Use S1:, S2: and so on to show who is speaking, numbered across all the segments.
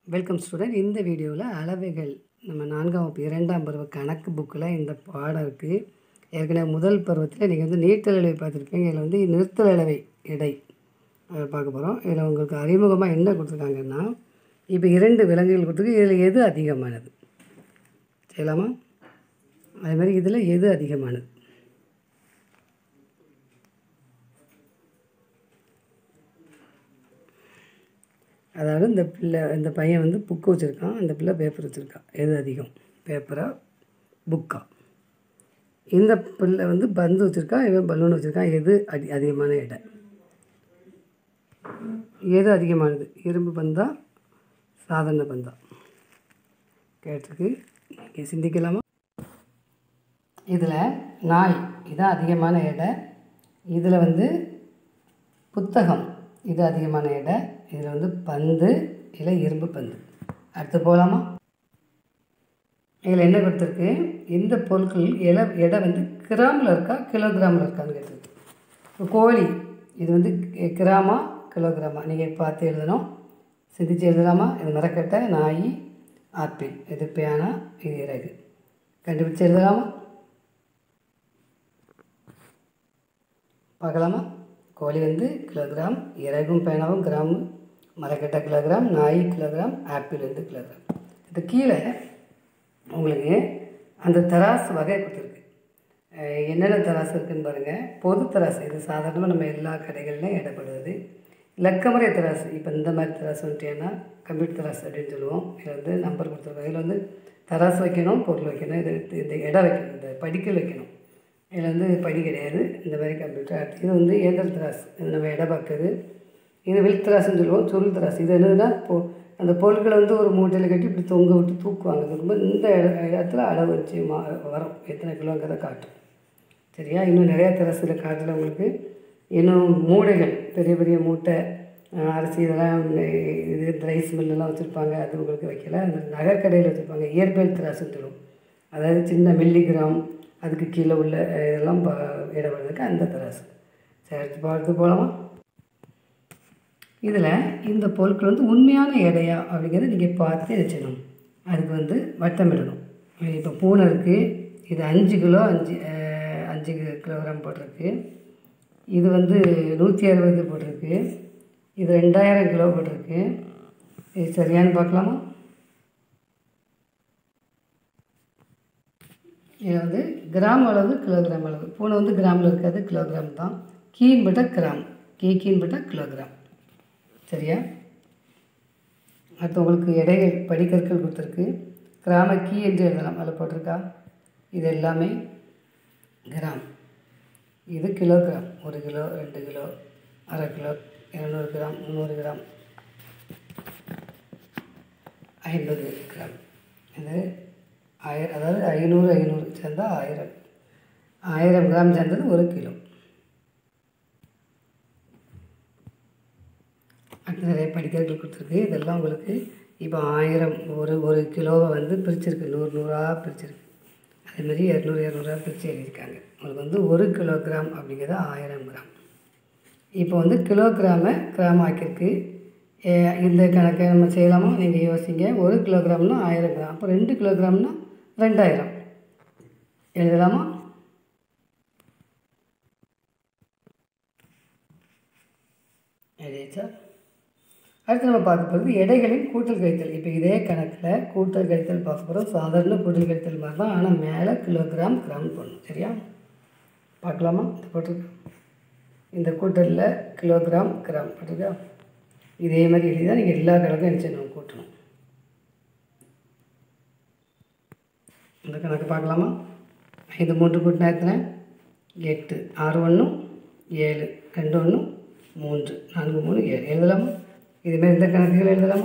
S1: welcome student இந்த வீடியோவில் அளவைகள் நம்ம நான்காம் வகுப்பு இரண்டாம் பருவ கணக்கு புக்கில் இந்த பாடம் இருக்குது ஏற்கனவே முதல் பருவத்தில் நீங்கள் வந்து நீட்டல் அளவை பார்த்துருப்பீங்க இதில் வந்து நிறுத்தல் அளவை எடை அதை பார்க்க போகிறோம் இதில் உங்களுக்கு அறிமுகமாக என்ன கொடுத்துருக்காங்கன்னா இப்போ இரண்டு விலங்குகள் கொடுத்துருக்கு இதில் எது அதிகமானது செய்யலாமா அதே மாதிரி இதில் எது அதிகமானது அதாவது இந்த பிள்ளை இந்த பையன் வந்து புக்கு வச்சுருக்கான் அந்த பிள்ளை பேப்பர் வச்சுருக்கான் எது அதிகம் பேப்பரா புக்கா இந்த பிள்ளை வந்து பந்து வச்சுருக்கான் இவன் பலூன் வச்சுருக்கான் எது அதி அதிகமான எடை எது அதிகமானது இரும்பு பந்தா சாதாரண பந்தா கேட்டிருக்கு நீங்கள் சிந்திக்கலாமா இதில் நாய் இதான் அதிகமான எடை இதில் வந்து புத்தகம் இது அதிகமான எடை இதில் வந்து பந்து இல்லை இரும்பு பந்து அடுத்து போகலாமா இதில் என்ன கொடுத்துருக்கு இந்த பொருட்கள் எடை எடை வந்து கிராமில் இருக்கா கிலோகிராமில் இருக்கான்னு கேட்டிருக்கு இப்போ கோழி இது வந்து கி- கிராமா கிலோகிராமா நீங்கள் பார்த்து எழுதணும் சிந்திச்சு எழுதலாமா இது மரக்கட்டை நாய் ஆப்பிள் இது பேனா இது இறகு கண்டுபிடிச்சு எழுதலாமா பார்க்கலாமா கோழி வந்து கிலோகிராம் இறகும் பேனாவும் கிராம் மரக்கட்டை கிலோகிராம் நாய் கிலோகிராம் ஆப்பிள் வந்து கிலோகிராம் இது கீழே உங்களுக்கு அந்த தராசு வகை கொடுத்துருக்கு அஹ் என்னென்ன தராசு இருக்குன்னு பாருங்கள் பொது தராசு இது சாதாரணமாக நம்ம எல்லா கடைகள்லையும் இடப்படுவது இலக்கமுறை தராசு இப்போ இந்த மாதிரி தராசு வந்துட்டேன்னா கம்ப்யூட்டர் தராசு அப்படின்னு சொல்லுவோம் இதில் வந்து நம்பர் கொடுத்துருக்கோம் இதில் வந்து தராசு வைக்கணும் பொருள் வைக்கணும் இது இந்த இடம் வைக்கணும் இந்த படிக்கல் வைக்கணும் இதில் வந்து படி கிடையாது இந்த மாதிரி கம்ப்யூட்டர் அடுத்து இது வந்து இயந்திர தராசு இது நம்ம இடம் பார்க்குறது இது வில் தராசுன்னு சொல்லுவோம் சுருள் தராசு இது என்னதுன்னா பொ அந்த பொருட்களை வந்து ஒரு மூட்டையில் கட்டி இப்படி தொங்க விட்டு தூக்குவாங்க தூக்கும்போது இந்த இட- இடத்துல அளவு வச்சு மா வரும் எத்தனை கிலோங்கிறத காட்டும் சரியா இன்னும் நிறையா தராசில் காட்டில் உங்களுக்கு இன்னும் மூடைகள் பெரிய பெரிய மூட்டை அஹ், அரிசி இதெல்லாம் இது ரைஸ் மில்லெல்லாம் வச்சுருப்பாங்க அது உங்களுக்கு வைக்கல அந்த நகைக்கடையில் வச்சுருப்பாங்க இயற்பியல் தராசுன்னு சொல்லுவோம் அதாவது சின்ன மில்லிகிராம் அதுக்கு கீழே உள்ள அஹ், இதெல்லாம் ப- இடப்படுறதுக்கு அந்த தராசு சரி அடுத்து பார்த்து போகலாமா இதில் இந்த பொருட்கள் வந்து உண்மையான எடையா அப்படிங்கிறத நீங்கள் பார்த்து வச்சுக்கணும் அதுக்கு வந்து வட்டமிடணும் இப்போ பூனை இருக்குது இது அஞ்சு கிலோ அஞ்சு அஹ், அஞ்சு கிலோகிராம் போட்டிருக்கு இது வந்து நூற்றி அறுபது போட்டிருக்கு இது ரெண்டாயிரம் கிலோ போட்டிருக்கு இது சரியான்னு பார்க்கலாமா இது வந்து கிராம் அளவு கிலோகிராம் அளவு பூனை வந்து கிராமில் இருக்காது கிலோகிராம் தான் கீன் பட்டா கிராம் கீ கீன் பட்டா கிலோகிராம் சரியா அடுத்து உங்களுக்கு எடைகள் படிக்கற்கள் கொடுத்துருக்கு கிராம கீ என்று எழுதலாம் அதில் போட்டிருக்கா இது எல்லாமே கிராம் இது கிலோகிராம் ஒரு கிலோ ரெண்டு கிலோ அரை கிலோ இரநூறு கிராம் முந்நூறு கிராம் ஐம்பது கிராம் இது ஆயிரம் அதாவது ஐநூறு ஐநூறு சேர்ந்தால் ஆயிரம் ஆயிரம் கிராம் சேர்ந்தது ஒரு கிலோ அடுத்து நிறைய படிக்கற்கள் கொடுத்துருக்கு இதெல்லாம் உங்களுக்கு இப்போ ஆயிரம் ஒரு ஒரு கிலோவை வந்து பிரிச்சிருக்கு நூறு நூறாக பிரிச்சிருக்கு அதே மாதிரி இரநூறு இரநூறுவா பிரித்து எழுதியிருக்காங்க உங்களுக்கு வந்து ஒரு கிலோகிராம் அப்படிங்கிறது ஆயிரம் கிராம் இப்போ வந்து கிலோகிராமை கிராம் ஆக்கியிருக்கு ஏ, இந்த கணக்கை நம்ம செய்யலாமா நீங்கள் யோசிங்க ஒரு கிலோகிராம்னா ஆயிரம் கிராம் அப்போ ரெண்டு கிலோகிராம்னா ரெண்டாயிரம் எழுதலாமா எழுதியாச்சா அடுத்து நம்ம பார்க்க போகிறது எடைகளின் கூட்டல் கழித்தல் இப்போ இதே கணக்கில் கூட்டல் கழித்தல் பார்க்க போகிறோம் சாதாரண கூட்டல் கழித்தல் மாதிரி தான் ஆனால் மேலே கிலோகிராம் கிராம் போடணும் சரியா பார்க்கலாமா இந்த போட்டிருக்கா இந்த கூட்டலில் கிலோகிராம் கிராம் போட்டிருக்கா இதே மாதிரி எழுதி தான் நீங்கள் எல்லா கணக்கும் நினச்சி கூட்டணும் இந்த கணக்கு பார்க்கலாமா ஐந்து மூன்று கூட்டினா எத்தனை எட்டு ஆறு ஒன்று ஏழு ரெண்டு ஒன்று மூன்று நான்கு மூணு ஏழு எழுதலாமா இதுமாரி இந்த கணக்குகள் எழுதலாமா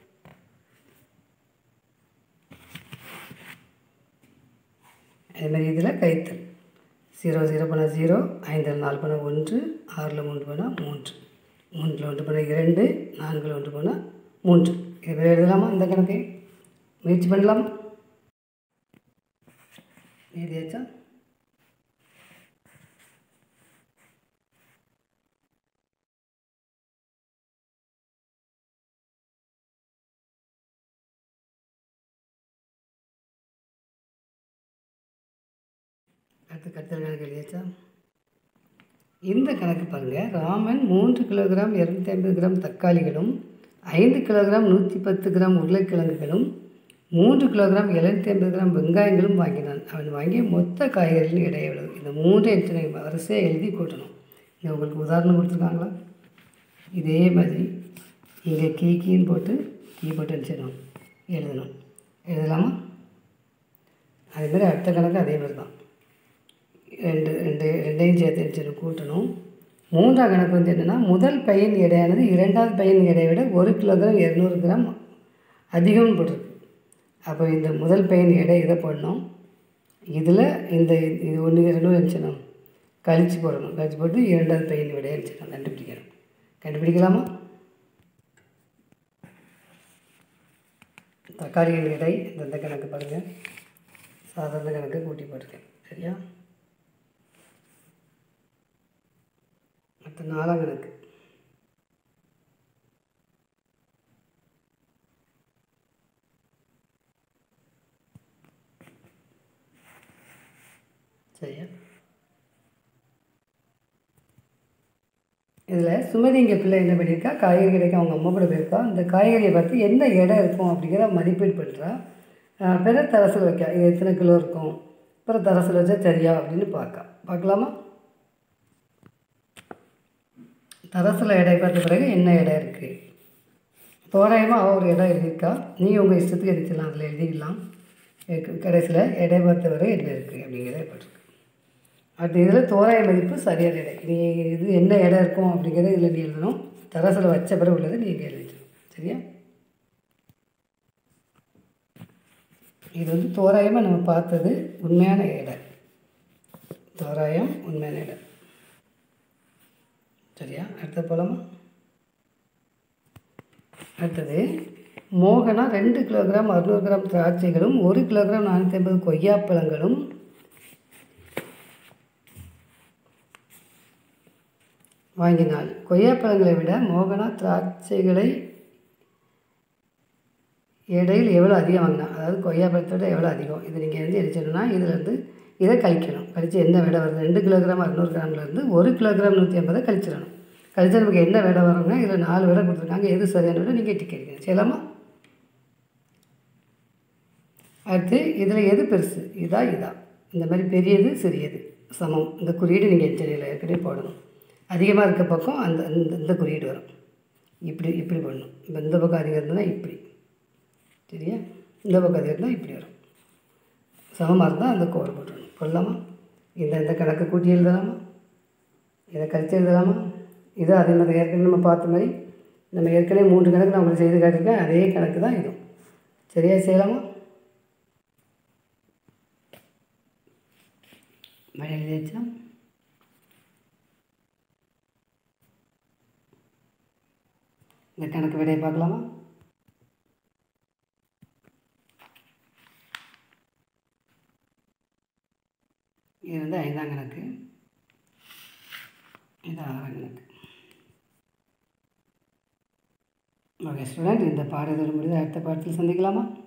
S1: அதேமாதிரி இதில் கழித்தல் ஜீரோ ஜீரோ பண்ணால் ஜீரோ ஐந்தில் நாலு பண்ணால் ஒன்று ஆறில் மூன்று பண்ணால் மூன்று மூன்றில் ஒன்று பண்ணால் இரண்டு நான்கில் ஒன்று பண்ணால் மூன்று இதுமாதிரி எழுதலாமா இந்த கணக்கை முயற்சி பண்ணலாமா எழுதியாச்சா அடுத்து கத்தல் கணக்கு எழுதியாச்சா இந்த கணக்கு பாருங்கள் ராமன் மூன்று கிலோகிராம் இரநூத்தி ஐம்பது கிராம் தக்காளிகளும் ஐந்து கிலோகிராம் நூற்றி பத்து கிராம் உருளைக்கிழங்குகளும் மூன்று கிலோகிராம் எழுநூற்றி ஐம்பது கிராம் வெங்காயங்களும் வாங்கினான் அவன் வாங்கிய மொத்த காய்கறிகளின் எடை எவ்வளவு இந்த மூன்று எத்தனை வரிசையாக எழுதி கூட்டணும் இங்கே உங்களுக்கு உதாரணம் கொடுத்துருக்காங்களா இதே மாதிரி இங்கே கீ கீன்னு போட்டு கீ போட்டு அடிச்சிடணும் எழுதணும் எழுதலாமா அதே மாதிரி அடுத்த கணக்கு அதே மாதிரி தான் ரெண்டு ரெண்டு ரெண்டையும் சேர்த்து அடிச்சிடணும் கூட்டணும் மூன்றாம் கணக்கு வந்து என்னென்னா முதல் பையன் எடையானது இரண்டாவது பையன் எடையை விட ஒரு கிலோகிராம் இரநூறு கிராம் அதிகம்னு போட்டிருக்கு அப்போ இந்த முதல் பையன் எடை இதை போடணும் இதில் இந்த இது ஒன்று இரண்டும் அடிச்சிடணும் கழிச்சு போடணும் கழிச்சு போட்டு இரண்டாவது பையன் விடையை அடிச்சிடணும் கண்டுபிடிக்கணும் கண்டுபிடிக்கலாமா தக்காளியின் எடை இந்த கணக்கு பாருங்கள் சாதாரண கணக்கு கூட்டி போட்டிருக்கேன் சரியா அடுத்த நாலாம் கணக்கு சரியா இதில் சுமதி இங்கே பிள்ளை என்ன பண்ணியிருக்கா காய்கறி கடைக்கு அவங்க அம்மா கூட போயிருக்கா அந்த காய்கறியை பார்த்து என்ன இடம் இருக்கும் அப்படிங்கிற மதிப்பீடு பண்ணுறா பிற தரசில் வைக்க இது எத்தனை கிலோ இருக்கும் பிற தரசில் வச்சா சரியா அப்படின்னு பார்க்க பார்க்கலாமா தரசில் எடை பார்த்த பிறகு என்ன இடம் இருக்குது தோராயமாக அவள் ஒரு இடம் எழுதியிருக்கா நீங்கள் உங்கள் இஷ்டத்துக்கு எழுதிக்கலாம் அதில் எழுதிக்கலாம் கடைசியில் எடை பார்த்த பிறகு என்ன இருக்குது அப்படிங்கிறத போட்டிருக்கு அடுத்து இதில் தோராய மதிப்பு சரியான எடை நீ இது என்ன இடம் இருக்கும் அப்படிங்கிறத இதில் நீ எழுதணும் தரசில் வச்ச பிறகு உள்ளதை நீங்கள் எழுதிக்கணும் சரியா இது வந்து தோராயமாக நம்ம பார்த்தது உண்மையான எடை தோராயம் உண்மையான எடை சரியா அடுத்த போலாமா அடுத்தது மோகனா ரெண்டு கிலோகிராம் அறுநூறு கிராம் திராட்சைகளும் ஒரு கிலோகிராம் நானூற்றி ஐம்பது கொய்யாப்பழங்களும் வாங்கினாள் கொய்யாப்பழங்களை விட மோகனா திராட்சைகளை இடையில் எவ்வளோ அதிகம் வாங்கினா அதாவது கொய்யாப்பழத்தோட எவ்வளோ அதிகம் இது நீங்கள் வந்து எரிச்சணும்னா இதில் இருந்து இதை கழிக்கணும் கழித்து என்ன விடை வருது ரெண்டு கிலோகிராம் அறுநூறு கிராம்லேருந்து ஒரு கிலோகிராம் நூற்றி ஐம்பதை கழிச்சிடணும் கழிச்சா நமக்கு என்ன விடை வரும்னா இதில் நாலு விடை கொடுத்துருக்காங்க எது சரியான விட நீங்கள் டிக்கெட் எடுக்கணும் செய்யலாமா அடுத்து இதில் எது பெருசு இதா இதா இந்த மாதிரி பெரியது சிறியது சமம் இந்த குறியீடு நீங்கள் எச்சரியில் ஏற்கனவே போடணும் அதிகமாக இருக்க பக்கம் அந்த இந்த இந்த குறியீடு வரும் இப்படி இப்படி போடணும் இப்போ இந்த பக்கம் அதிகம் இருந்ததுன்னா இப்படி சரியா இந்த பக்கம் அதிகம் இருந்தால் இப்படி வரும் சமமாக இருந்தால் அந்த கோடு போட்டுடணும் போடலாமா இந்த இந்த கணக்கு கூட்டி எழுதலாமா இதை கழிச்சு எழுதலாமா இது அதே மாதிரி ஏற்கனவே நம்ம பார்த்த மாதிரி நம்ம ஏற்கனவே மூன்று கணக்கு நான் உங்களுக்கு செய்து காட்டியிருக்கேன் அதே கணக்கு தான் இதுவும் சரியா செய்யலாமா மழை எழுதியாச்சா இந்த கணக்கு விடையை பார்க்கலாமா இது வந்து ஐந்தாம் கணக்கு இது ஆறாம் கணக்கு ஓகே ஸ்டூடெண்ட் இந்த பாடத்தோடு முடிந்து அடுத்த பாடத்தில் சந்திக்கலாமா